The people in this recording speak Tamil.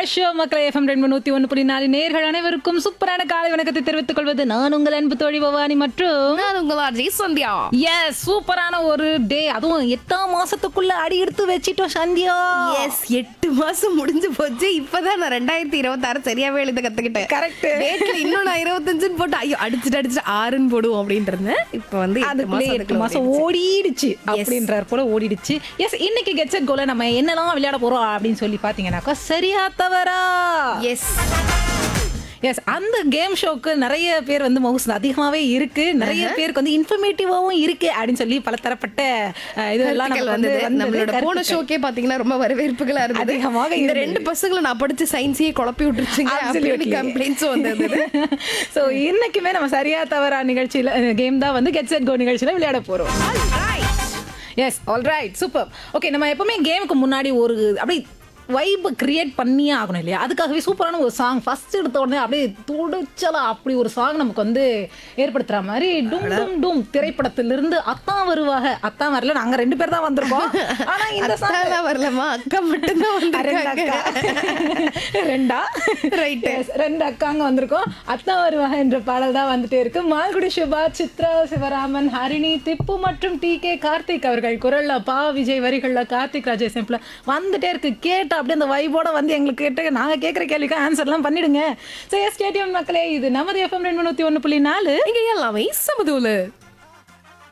ஷோ மக்களை எஃப்எம் ரெண்டு நூத்தி ஒன்று புள்ளி நாலு நேர்கள் அனைவருக்கும் சூப்பரான காலை வணக்கத்தை தெரிவித்துக் கொள்வது நான் உங்கள் அன்பு தோழி பவானி மற்றும் நான் உங்கள் அஜய் சந்தியா எஸ் சூப்பரான ஒரு டே அதுவும் எட்டாம் மாசத்துக்குள்ள அடி எடுத்து வச்சிட்டோம் சந்தியா எஸ் எட்டு மாசம் முடிஞ்சு போச்சு இப்பதான் நான் ரெண்டாயிரத்தி இருபத்தாறு சரியாவே எழுத கத்துக்கிட்டேன் Correct. டேட்ல இன்னும் நான் இருபத்தஞ்சுன்னு போட்டு ஐயோ அடிச்சுட்டு அடிச்சுட்டு ஆறுன்னு போடுவோம் அப்படின்ட்டு இருந்தேன் இப்போ வந்து எட்டு அதுக்குள்ளே மாசம் எட்டு அதுக்குள்ள மாசம் ஓடிடுச்சு அப்படின்றார் போல ஓடிடுச்சு எஸ் இன்னைக்கு கெட்செட் கோல நம்ம என்னெல்லாம் விளையாட போறோம் அப்படின்னு சொல்லி பாத்தீங்கன்னாக்கா சரியா தவறா எஸ் எஸ் அந்த கேம் ஷோக்கு நிறைய பேர் வந்து மவுஸ் அதிகமாவே இருக்கு நிறைய பேருக்கு வந்து இன்ஃபர்மேட்டிவாவும் இருக்கு அப்படின்னு சொல்லி பல தரப்பட்ட அஹ், இதெல்லாம் நமக்கு வந்து வந்தது வந்தது. நம்மளோட போன கருத்துக்கள். ஷோக்கே பாத்தீங்கன்னா ரொம்ப வரவேற்புகளா இருந்தது அதிகமாக இந்த இருந்தது. ரெண்டு பசங்களை நான் படிச்சு சயின்ஸையே குழப்பி விட்டுருச்சுங்க Absolutely. அப்படின்னு கம்ப்ளைண்ட்ஸும் வந்தது ஸோ இன்னைக்குமே நம்ம சரியா தவறா நிகழ்ச்சியில கேம் தான் வந்து கெட் செட் கோ நிகழ்ச்சியில விளையாட போறோம் yes all right super okay நம்ம எப்பவுமே கேமுக்கு முன்னாடி ஒரு அப்படி வைப் கிரியேட் பண்ணியே ஆகணும் இல்லையா அதுக்காகவே சூப்பரான ஒரு சாங் ஃபர்ஸ்ட் எடுத்த உடனே அப்படியே துடிச்சலா அப்படி ஒரு சாங் நமக்கு வந்து ஏற்படுத்துற மாதிரி டும் டும் டும் திரைப்படத்திலிருந்து அத்தான் வருவாக அத்தான் வரல நாங்க ரெண்டு பேர் தான் வந்திருக்கோம் ஆனா இந்த சாங் அத்தாலாம் வரலமா அக்கா மட்டும்தான் ரெண்டு வந்திருக்காங்க அக்கா ரெண்டா Right. Yes, ரெண்டு அக்காங்க வந்திருக்கோம் அத்தா வருவாங்க என்ற பாடல் தான் வந்துட்டே இருக்கு மால்குடி சுபா சித்ரா சிவராமன் ஹரிணி திப்பு மற்றும் டி கே கார்த்திக் அவர்கள் குரல்ல பா விஜய் வரிகள்ல கார்த்திக் ராஜேஷ் சிம்பிள வந்துட்டே இருக்கு கேட்டு அப்படியே அந்த வைபோட வந்து எங்களுக்கு கேட்டு நாங்க கேட்குற கேள்விக்கு ஆன்சர்லாம் பண்ணிடுங்க சரி ஸ்டேடியம் மக்களே இது நமது எஃப்எம் ரெண்டு நூத்தி ஒன்று புள்ளி நாலு இங்க எல்லாமே சமதூலு